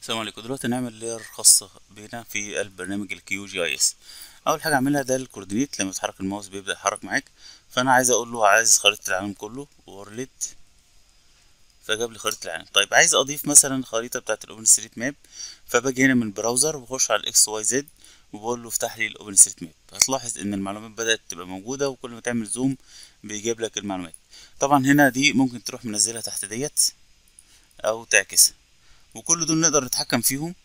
السلام عليكم دلوقتي هنعمل لاير خاصة بينا في قلب برنامج الكيو جي اي اس اول حاجة اعملها ده الكوردينيت لما تحرك الماوس بيبدأ يحرك معاك فانا عايز اقول له عايز خريطة العالم كله وورلد فجاب لي خريطة العالم طيب عايز اضيف مثلا خريطة بتاعة الاوبن ستريت ماب فباجي هنا من البراوزر وبخش على الاكس واي زد وبقول له افتح لي الاوبن ستريت ماب هتلاحظ ان المعلومات بدأت تبقى موجودة وكل ما تعمل زوم بيجيب لك المعلومات طبعا هنا دي ممكن تروح منزلها تحت ديت او تعكسها وكل دول نقدر نتحكم فيهم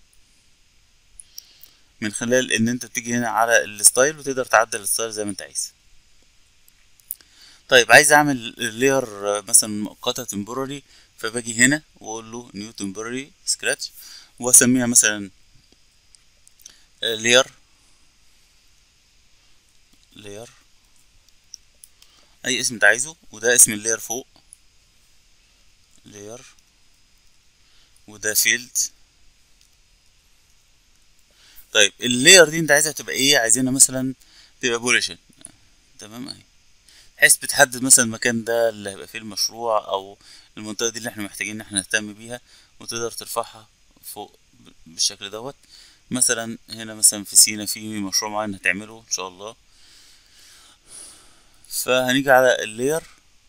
من خلال ان انت تيجي هنا على الستايل وتقدر تعدل الستايل زي ما انت عايز طيب عايز اعمل لير مثلا مؤقتة تمبوراري فباجي هنا واقول له نيو تمبوراري سكراتش واسميها مثلا لير لير اي اسم انت عايزه وده اسم اللير فوق لير وده فيلد طيب اللاير دي انت عايزها تبقى ايه عايزينها مثلا تبقى بوليشن تمام اهي بحيث بتحدد مثلا المكان ده اللي هيبقى فيه المشروع او المنطقه دي اللي احنا محتاجين ان احنا نهتم بيها وتقدر ترفعها فوق بالشكل دوت مثلا هنا مثلا في سينا في مشروع معين هتعمله ان شاء الله فهنيجي على اللاير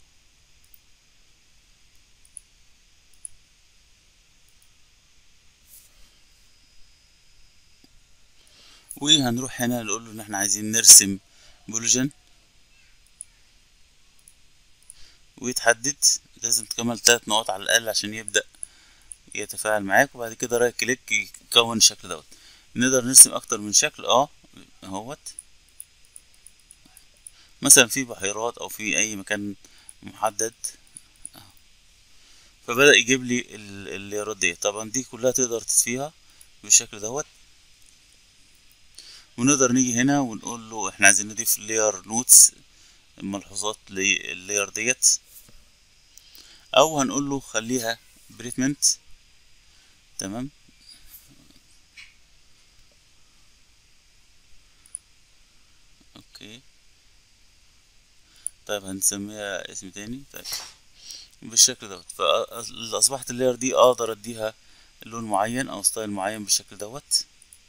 وهنروح هنا نقول له ان احنا عايزين نرسم بوليجن ويتحدد لازم تكمل تلات نقاط على الاقل عشان يبدا يتفاعل معاك وبعد كده رايت كليك يكون الشكل دوت نقدر نرسم اكتر من شكل اه اهوت مثلا في بحيرات او في اي مكان محدد فبدأ يجيب لي الليرات دي طبعا دي كلها تقدر تطفيها بالشكل دوت ونقدر نيجي هنا ونقول له احنا عايزين نضيف layer نوتس ملحوظات لللاير ديت او هنقول له خليها بريتمنت تمام اوكي طيب هنسميها اسم تاني طيب بالشكل دوت فاصبحت اللاير دي اقدر اديها لون معين او ستايل معين بالشكل دوت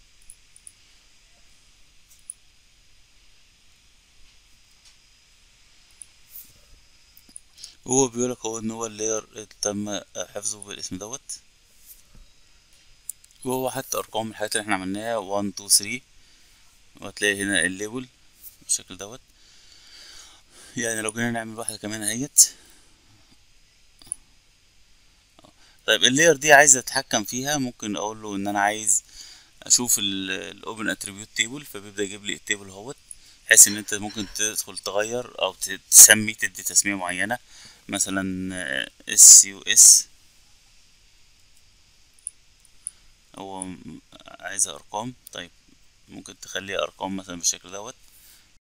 هو بيقولك هو ان هو اللاير تم حفظه بالاسم دوت وهو حتى ارقام الحاجات اللي احنا عملناها 1 2 3 وهتلاقي هنا الليبل بالشكل دوت يعني لو جينا نعمل واحدة كمان اهيت طيب اللاير دي عايز اتحكم فيها ممكن اقول له ان انا عايز اشوف الاوبن اتريبيوت تيبل فبيبدا يجيب لي التيبل اهوت بحيث ان انت ممكن تدخل تغير او تسمي تدي تسمية معينة مثلا اس يو اس هو عايزها ارقام طيب ممكن تخليها ارقام مثلا بالشكل دوت